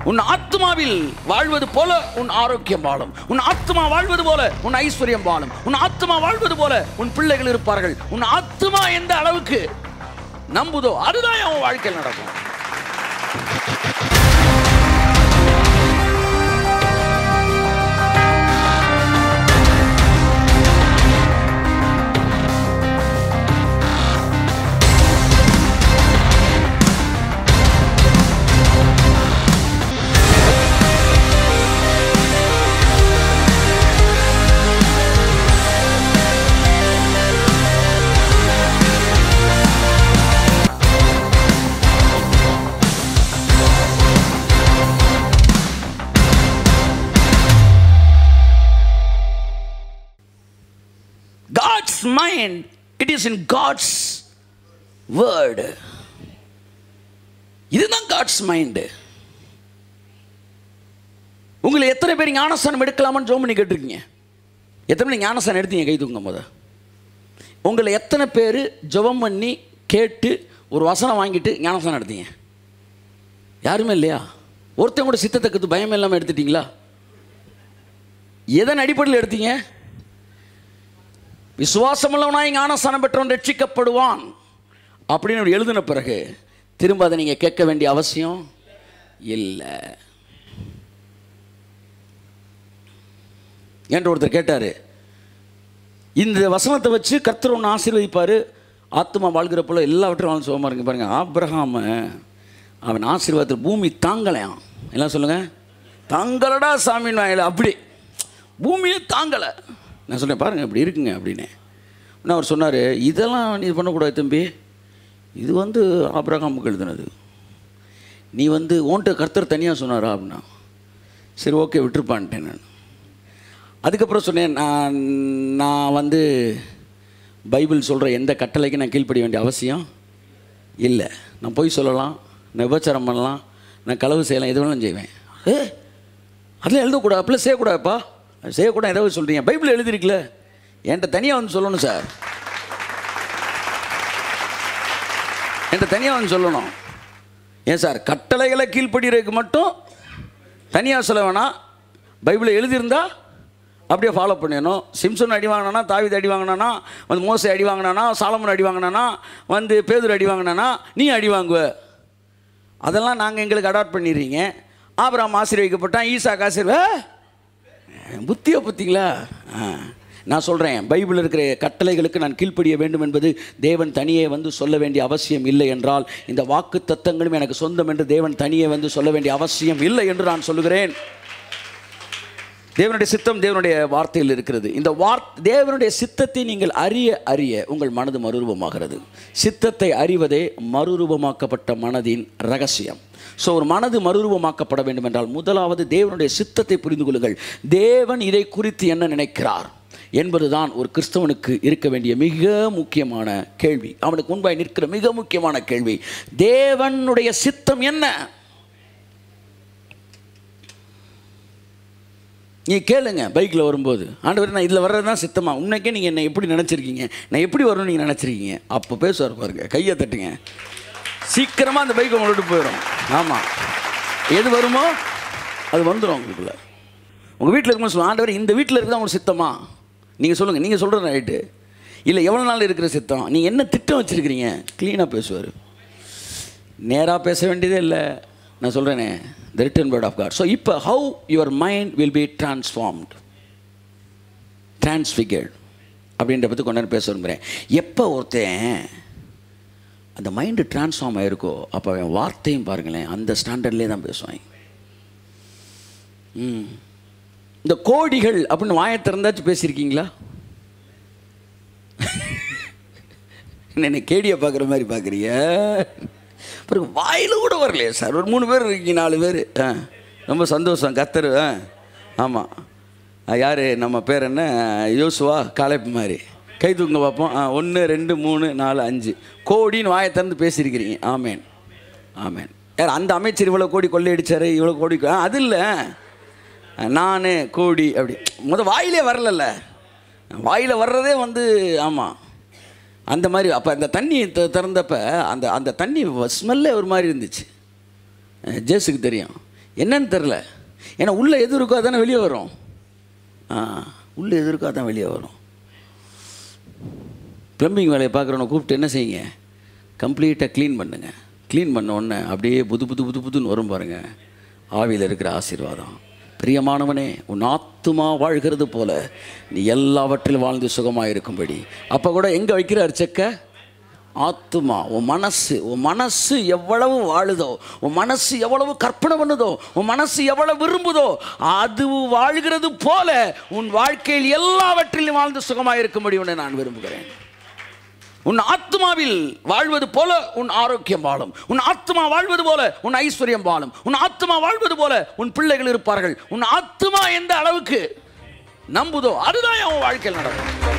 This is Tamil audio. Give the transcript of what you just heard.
உன் ஆத்மாவில் வாழ்வது போல உன் ஆரோக்கியம் வாழும் உன் ஆத்மா வாழ்வது போல உன் ஐஸ்வர்யம் வாழும் உன் ஆத்மா வாழ்வது போல உன் பிள்ளைகள் இருப்பார்கள் உன் ஆத்மா எந்த அளவுக்கு நம்புதோ அதுதான் அவன் வாழ்க்கையில் நடக்கும் God's mind, it is in God's word. இதுதான் காட்ஸ் மைண்டு உங்களை எத்தனை பேர் ஞானஸ்தானம் எடுக்கலாமான்னு ஜோம் பண்ணி கேட்டிருக்கீங்க எத்தனை பேர் ஞானஸ்தானம் எடுத்தீங்க கை தூங்க முத உங்களை எத்தனை பேர் ஜெபம் பண்ணி கேட்டு ஒரு வசனம் வாங்கிட்டு ஞானஸ்தானம் எடுத்தீங்க யாருமே இல்லையா ஒருத்தன் கூட சித்தத்தை கற்று பயம் இல்லாமல் எடுத்துட்டீங்களா எதன் அடிப்படையில் எடுத்தீங்க விசுவாசமுள்ளவனாய் ஞானஸ்தானம் பெற்றவன் ரட்சிக்கப்படுவான் அப்படின்னு எழுதின பிறகு திரும்ப அதை நீங்கள் கேட்க வேண்டிய அவசியம் இல்லை என்று ஒருத்தர் கேட்டார் இந்த வசனத்தை வச்சு கர்த்தர் ஒன்று ஆசீர்வதிப்பார் ஆத்மா வாழ்கிற போல எல்லாவற்றையும் வாழ்ந்து சுகமாக இருக்கு பாருங்க ஆபிரகாம அவன் ஆசீர்வாதத்தில் பூமி தாங்கலையாம் எல்லாம் சொல்லுங்கள் தாங்கலடா சாமின்னு வாங்கல அப்படி பூமியே தாங்கலை நான் சொன்னேன் பாருங்கள் இப்படி இருக்குங்க அப்படின்னு உடனே அவர் சொன்னார் இதெல்லாம் நீ பண்ணக்கூடாது தம்பி இது வந்து ஆபிரகாமுக்கு எழுதுனது நீ வந்து உன்கிட்ட கர்த்தர் தனியாக சொன்னாரா அப்படின்னா சரி ஓகே விட்டுருப்பான்ட்டேன் நான் அதுக்கப்புறம் சொன்னேன் நான் நான் வந்து பைபிள் சொல்கிற எந்த கட்டளைக்கும் நான் கீழ்ப்படிய வேண்டிய அவசியம் இல்லை நான் போய் சொல்லலாம் நான் விபச்சாரம் பண்ணலாம் நான் களவு செய்யலாம் எது வேணாலும் செய்வேன் ஏ அதெல்லாம் எழுதக்கூடாது அப்படிலாம் செய்யக்கூடாதுப்பா செய்யக்கூடாது ஏதாவது சொல்கிறீங்க பைபிள் எழுதிருக்குல்ல என்கிட்ட தனியாக வந்து சொல்லணும் சார் என்கிட்ட தனியாக வந்து சொல்லணும் ஏன் சார் கட்டளைகளை கீழ்ப்படுகிறதுக்கு மட்டும் தனியாக சொல்ல வேணாம் பைபிளை எழுதியிருந்தா அப்படியே ஃபாலோ பண்ணிடணும் சிம்சன் அடி வாங்கினானா தாவித அடி வாங்கினானா வந்து மோசை அடி வாங்கினானா சாலமன் அடி வாங்கினானா வந்து பேதூர் அடி வாங்கினானா நீ அடி வாங்குவ அதெல்லாம் நாங்கள் எங்களுக்கு அடாப்ட் பண்ணிடுறீங்க ஆபிரகாம் ஆசீர்வதிக்கப்பட்டான் ஈசா ஆசீர்வ புத்தியை பார்த்தீங்களா ஆ. நான் சொல்கிறேன் பைபிள் இருக்கிற கட்டளைகளுக்கு நான் கீழ்ப்படிய வேண்டும் என்பது தேவன் தனியே வந்து சொல்ல வேண்டிய அவசியம் இல்லை என்றால் இந்த வாக்கு தத்தங்களும் எனக்கு சொந்தம் என்று தேவன் தனியே வந்து சொல்ல வேண்டிய அவசியம் இல்லை என்று நான் சொல்லுகிறேன் தேவனுடைய சித்தம் தேவனுடைய வார்த்தையில் இருக்கிறது இந்த வார் தேவனுடைய சித்தத்தை நீங்கள் அறிய அறிய உங்கள் மனது மறுரூபமாகிறது சித்தத்தை அறிவதே மறுரூபமாக்கப்பட்ட மனதின் ரகசியம் ஸோ ஒரு மனது மறுரூபமாக்கப்பட வேண்டும் என்றால் முதலாவது தேவனுடைய சித்தத்தை புரிந்து கொள்ளுங்கள் தேவன் இதை குறித்து என்ன நினைக்கிறார் என்பதுதான் ஒரு கிறிஸ்தவனுக்கு இருக்க வேண்டிய மிக முக்கியமான கேள்வி அவனுக்கு முன்பாய் நிற்கிற மிக முக்கியமான கேள்வி தேவனுடைய சித்தம் என்ன நீ கேளுங்க பைக்கில் வரும்போது ஆண்டவர் நான் இதில் வர்றது தான் சித்தமா உன்னைக்கே நீங்கள் என்னை எப்படி நினச்சிருக்கீங்க நான் எப்படி வரணும்னு நீங்கள் நினச்சிருக்கீங்க அப்போ பேசுவார் பாருங்க கையை தட்டுங்க சீக்கிரமாக அந்த பைக் உங்களை விட்டு போயிடும் ஆமாம் எது வருமோ அது வந்துடும் உங்களுக்குள்ள உங்கள் வீட்டில் இருக்கும்போது சொல்லுவோம் ஆண்டவர் இந்த வீட்டில் இருக்குதா உங்களுக்கு சித்தமா நீங்கள் சொல்லுங்கள் நீங்கள் சொல்கிற ரைட்டு இல்லை எவ்வளோ நாள் இருக்கிற சித்தம் நீங்கள் என்ன திட்டம் வச்சுருக்கிறீங்க க்ளீனாக பேசுவார் நேராக பேச வேண்டியதே இல்லை நான் சொல்கிறேனே the written word of God so இப்போ how your mind will be transformed transfigured அப்படின்ற பற்றி கொண்டாந்து பேச விரும்புகிறேன் எப்போ ஒருத்தன் அந்த மைண்டு டிரான்ஸ்ஃபார்ம் ஆகிருக்கோ அப்போ அவன் வார்த்தையும் பாருங்களேன் அந்த ஸ்டாண்டர்ட்லேயே தான் பேசுவாங்க ம் இந்த கோடிகள் அப்படின்னு வாயை திறந்தாச்சும் பேசியிருக்கீங்களா என்ன கேடியை பார்க்குற மாதிரி பார்க்குறீங்க பிறகு வாயில் கூட வரலையே சார் ஒரு மூணு பேர் இருக்கீங்க நாலு பேர் ஆ ரொம்ப சந்தோஷம் கத்தர் ஆ ஆமாம் யார் நம்ம பேர் என்ன யோசுவா காலைப்பு மாதிரி கை தூங்க பார்ப்போம் ஆ ஒன்று ரெண்டு மூணு நாலு அஞ்சு கோடின்னு வாயை திறந்து பேசியிருக்கிறீங்க ஆமேன் ஆமேன் யார் அந்த அமைச்சர் இவ்வளோ கோடி கொள்ளையடிச்சாரு இவ்வளோ கோடி ஆ அது இல்லை நான் கோடி அப்படி முத வாயிலே வரலல்ல வாயில் வர்றதே வந்து ஆமாம் அந்த மாதிரி அப்போ அந்த தண்ணி த- திறந்தப்ப அந்த அந்த தண்ணி ஸ்மெல்லே ஒரு மாதிரி இருந்துச்சு அஹ் ஜேசுக்கு தெரியும் என்னன்னு தெரில ஏன்னா உள்ளே எது இருக்கோ அதானே வெளியே வரும் ஆ உள்ளே எது இருக்கோ அதான் வெளியே வரும் ப்ளம்பிங் வேலையை பார்க்குறவனை கூப்பிட்டு என்ன செய்யுங்க கம்ப்ளீட்டாக க்ளீன் பண்ணுங்க க்ளீன் பண்ண உடனே அப்படியே புது புது புது புதுன்னு வரும் பாருங்க ஆவியில் இருக்கிற ஆசீர்வாதம் பிரியமானவனே உன் ஆத்துமா வாழ்கிறது போல நீ எல்லாவற்றிலும் வாழ்ந்து சுகமாக இருக்கும்படி அப்போ கூட எங்கே வைக்கிறார் செக்க ஆத்துமா உன் மனசு உன் மனசு எவ்வளவு வாழுதோ உன் மனசு எவ்வளவு கற்பனை பண்ணுதோ உன் மனசு எவ்வளவு விரும்புதோ அது வாழ்கிறது போல உன் வாழ்க்கையில் எல்லாவற்றிலும் வாழ்ந்து சுகமாக இருக்கும்படி உன்னை நான் விரும்புகிறேன் உன் ஆத்மாவில் வாழ்வது போல உன் ஆரோக்கியம் வாழும் உன் ஆத்மா வாழ்வது போல உன் ஐஸ்வர்யம் வாழும் உன் ஆத்மா வாழ்வது போல உன் பிள்ளைகள் இருப்பார்கள் உன் ஆத்மா எந்த அளவுக்கு நம்புதோ அதுதான் உன் வாழ்க்கையில் நடக்கும்